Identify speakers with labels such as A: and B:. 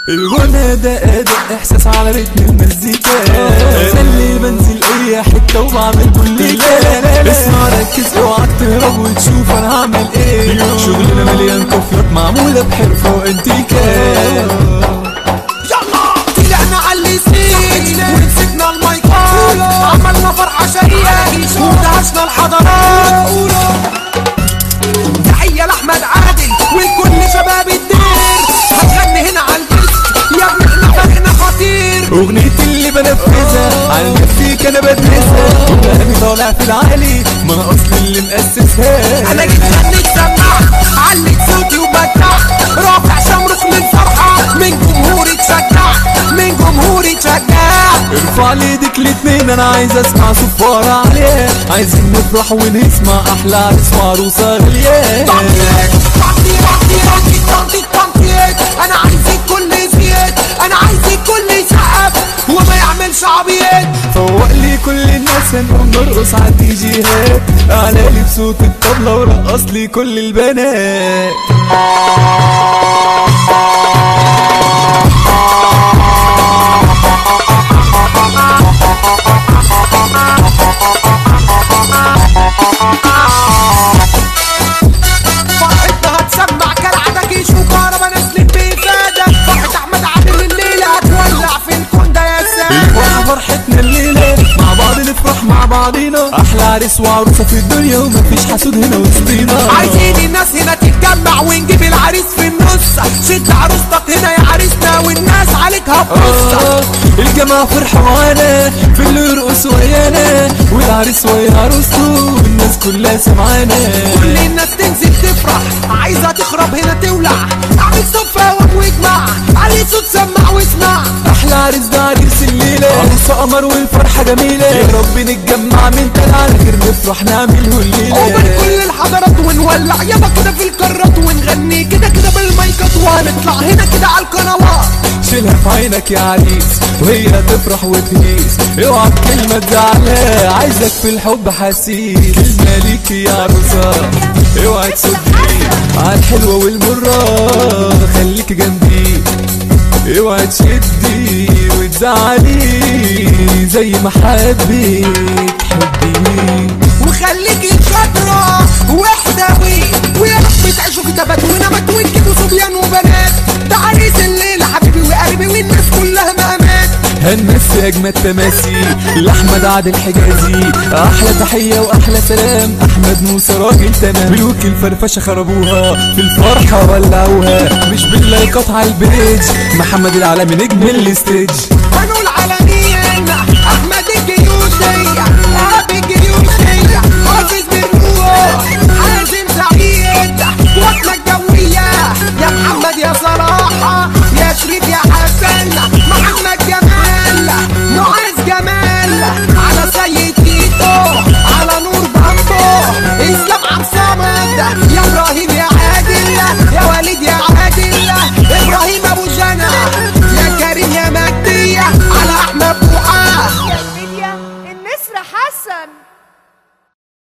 A: الغنى ده اداء احساس على رتم المزيكا انا اللي بنزل اي حته وبعمل كل كلام اسمع ركز اوعى تهرب وتشوف انا هعمل ايه شغلنا مليان كفلات معموله بحرفه وانتيكا
B: يلا طلعنا على الستيج ومسكنا المايكات عملنا فرحة شهية ودهشنا الحضارات تحية لأحمد عادل ولكل شباب الدير هتغني هنا على الديسك يا ابني احنا فرحنا خطير
A: اغنيتي اللي بنفذها على نفسيك انا بدرسها وكلامي طالع في العالي ما انا اصلي اللي مؤسسها
B: انا جيت غنيت سمعت عليت صوتي وبدعت رافع شمرخ للفرحة من جمهوري اتشجعت من جمهوري اتشجعت
A: ارفع لي ايدك الاتنين انا عايز اسمع صفارة عليها عايزين نفرح ونسمع احلى عرس وعروسة غالية
B: انا عايزك كل زياد انا عايزك كل يسقف وما يعملش عبيط
A: فوق لي كل الناس هنقوم نرقص على الدي جيهات اعلى لي بصوت الطبلة ورقص لي كل البنات
B: فرحتنا هتسمع كالعادة جيش وكهربا نازلين بإفادة فرحة أحمد عادل الليلة هتولع في الكون ده يا سادة
A: الفرحة فرحتنا الليلة مع بعض نفرح مع بعضينا احلى عريس وعروسة في الدنيا ومفيش حسود هنا وسطينا
B: عايزين الناس هنا تتجمع ونجيب العريس في النص شد عروستك هنا يا عريسنا والناس عليك هتبص
A: آه، الجماعة فرحة معانا في اللي يرقص ويانا والعريس ويا عروسته والناس كلها سمعانا
B: كل الناس تنزل تفرح عايزة تخرب هنا تولع اعمل صفة واجمع علي صوت سمع واسمع
A: احلى عريس ده عريس الليلة عروسة قمر والفرحة جميلة يا رب نتجمع من تلع غير نفرح نعمله الليلة
B: وبين كل الحضارات ونولع يابا كده في الكرات ونغني كده كده بالمايكات وهنطلع هنا كده على القنوات
A: شيلها في عينك يا عريس وهي تفرح وتهيس اوعى بكلمة تزعلها عايزك في الحب حسيس كلمة ليك يا عروسة اوعى تصدي عالحلوة والمرة خليك جنبي اوعى تشدي وتزعلي زي ما حبيت تحبي
B: وخليك شاطرة واحدوي ويا رب تعيشوا في تبات ونبات وتجيبوا صبيان وبنات ده عريس الليلة حبيبي وقلبي والناس كلها مقامات
A: هنمسي اجمد تماسي لاحمد عادل حجازي احلى تحيه واحلى سلام احمد موسى راجل تمام ملوك الفرفشه خربوها في الفرحه ولعوها مش باللايكات على البيج محمد العالمي نجم الاستيج
B: هنقول عالميا احمد الجيوشي ابي الجيوشي